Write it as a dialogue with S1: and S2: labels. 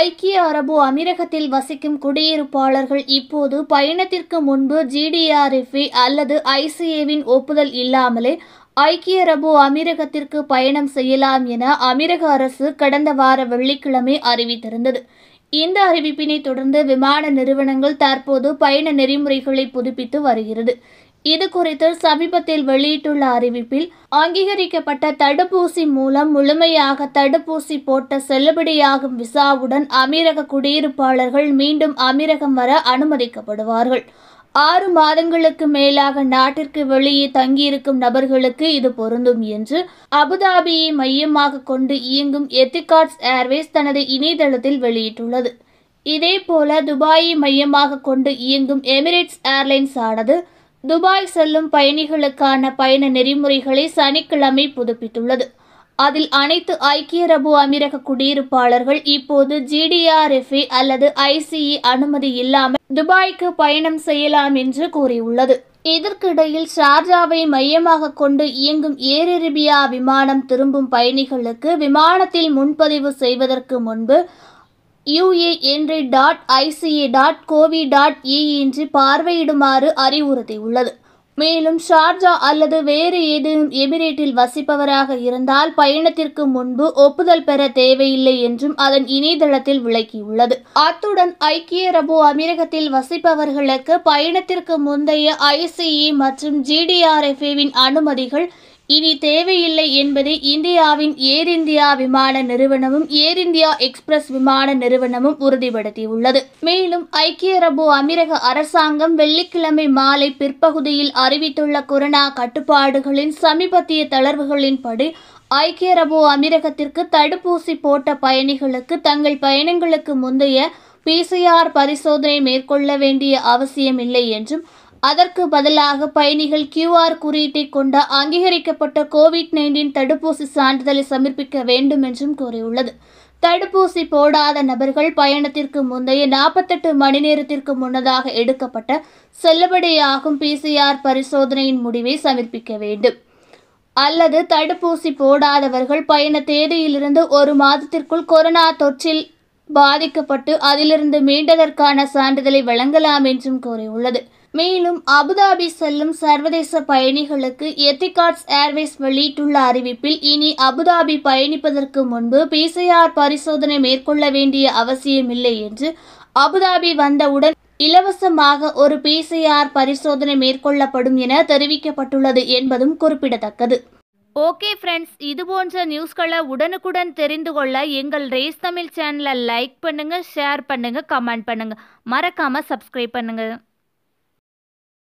S1: ஐக்கிய அரபு அமீரகத்தில் வசிக்கும் குடியிருப்பாளர்கள் இப்போது பயணத்திற்கு முன்பு ஜிடிஆர்எஃப்ஏ அல்லது ஐசிஏவின் ஒப்புதல் இல்லாமலே ஐக்கிய அரபு அமீரகத்திற்கு பயணம் செய்யலாம் என அமீரக அரசு கடந்த வார வெள்ளிக்கிழமை அறிவித்திருந்தது இந்த அறிவிப்பினை தொடர்ந்து விமான நிறுவனங்கள் தற்போது பயண நெறிமுறைகளை புதுப்பித்து வருகிறது இது குறித்து சமீபத்தில் வெளியிட்டுள்ள அறிவிப்பில் அங்கீகரிக்கப்பட்ட தடுப்பூசி மூலம் முழுமையாக தடுப்பூசி போட்ட செல்லுபடியாகும் விசாவுடன் அமீரக குடியிருப்பாளர்கள் மீண்டும் அமீரகம் வர அனுமதிக்கப்படுவார்கள் ஆறு மாதங்களுக்கு மேலாக நாட்டிற்கு வெளியே தங்கியிருக்கும் நபர்களுக்கு இது பொருந்தும் என்று அபுதாபியை மையமாக கொண்டு இயங்கும் எத்திகாட்ஸ் ஏர்வேஸ் தனது இணையதளத்தில் வெளியிட்டுள்ளது இதேபோல துபாயை மையமாக கொண்டு இயங்கும் எமிரேட்ஸ் ஏர்லைன்ஸ் ஆனது துபாய் செல்லும் பயணிகளுக்கான பயண நெறிமுறைகளை சனிக்கிழமை புதுப்பித்துள்ளது அதில் அனைத்து ஐக்கிய அரபு அமீரக குடியிருப்பாளர்கள் இப்போது ஜிடிஆர்எஃப்ஏ அல்லது ஐசிஇ அனுமதி இல்லாமல் துபாய்க்கு பயணம் செய்யலாம் என்று கூறியுள்ளது இதற்கிடையில் ஷார்ஜாவை மையமாக கொண்டு இயங்கும் ஏர் அரேபியா விமானம் திரும்பும் பயணிகளுக்கு விமானத்தில் முன்பதிவு செய்வதற்கு முன்பு UA entry dot ICA dot gov dot E என்று பார்வையிடுமாறு அறிவுறுத்தியுள்ளது மேலும் ஷார்ஜா அல்லது வேறு ஏதேனும் எமிரேட்டில் வசிப்பவராக இருந்தால் பயணத்திற்கு முன்பு ஒப்புதல் பெற தேவையில்லை என்றும் அதன் இணையதளத்தில் விளக்கியுள்ளது அத்துடன் ஐக்கிய அரபு அமீரகத்தில் வசிப்பவர்களுக்கு பயணத்திற்கு முந்தைய ஐசிஇ மற்றும் ஜிடிஆர்எஃப்ஏவின் அனுமதிகள் இனி தேவையில்லை என்பதை இந்தியாவின் ஏர் இந்தியா விமான நிறுவனமும் ஏர் இந்தியா எக்ஸ்பிரஸ் விமான நிறுவனமும் உறுதிப்படுத்தியுள்ளது மேலும் ஐக்கிய அரபு அமீரக அரசாங்கம் வெள்ளிக்கிழமை மாலை பிற்பகுதியில் அறிவித்துள்ள கொரோனா கட்டுப்பாடுகளின் சமீபத்திய தளர்வுகளின்படி ஐக்கிய அரபு அமீரகத்திற்கு தடுப்பூசி போட்ட பயணிகளுக்கு தங்கள் பயணங்களுக்கு முந்தைய பிசிஆர் பரிசோதனை மேற்கொள்ள வேண்டிய அவசியமில்லை என்றும் அதற்கு பதிலாக பயணிகள் கியூஆர் குறியீட்டை கொண்ட அங்கீகரிக்கப்பட்ட கோவிட் நைன்டீன் தடுப்பூசி சான்றிதழை சமர்ப்பிக்க வேண்டும் என்றும் கூறியுள்ளது தடுப்பூசி போடாத நபர்கள் பயணத்திற்கு முந்தைய நாற்பத்தெட்டு மணி நேரத்திற்கு முன்னதாக எடுக்கப்பட்ட செல்லுபடியாகும் பிசிஆர் பரிசோதனையின் முடிவை சமர்ப்பிக்க வேண்டும் அல்லது தடுப்பூசி போடாதவர்கள் பயண தேதியிலிருந்து ஒரு மாதத்திற்குள் கொரோனா தொற்றில் பாதிக்கப்பட்டு அதிலிருந்து மீண்டதற்கான சான்றிதழை வழங்கலாம் என்றும் கூறியுள்ளது மேலும் அபுதாபி செல்லும் சர்வதேச பயணிகளுக்கு எத்திகாட்ஸ் ஏர்வேஸ் வெளியிட்டுள்ள அறிவிப்பில் இனி அபுதாபி பயணிப்பதற்கு முன்பு பிசிஆர் பரிசோதனை மேற்கொள்ள வேண்டிய அவசியமில்லை என்று அபுதாபி வந்தவுடன் இலவசமாக ஒரு பிசிஆர் பரிசோதனை மேற்கொள்ளப்படும் என தெரிவிக்கப்பட்டுள்ளது என்பதும் குறிப்பிடத்தக்கது ஓகே ஃப்ரெண்ட்ஸ் இது போன்ற நியூஸ்களை உடனுக்குடன் தெரிந்து கொள்ள எங்கள் ரேஸ் தமிழ் சேனலை லைக் பண்ணுங்க ஷேர் பண்ணுங்க கமெண்ட் பண்ணுங்க மறக்காம சப்ஸ்கிரைப் பண்ணுங்க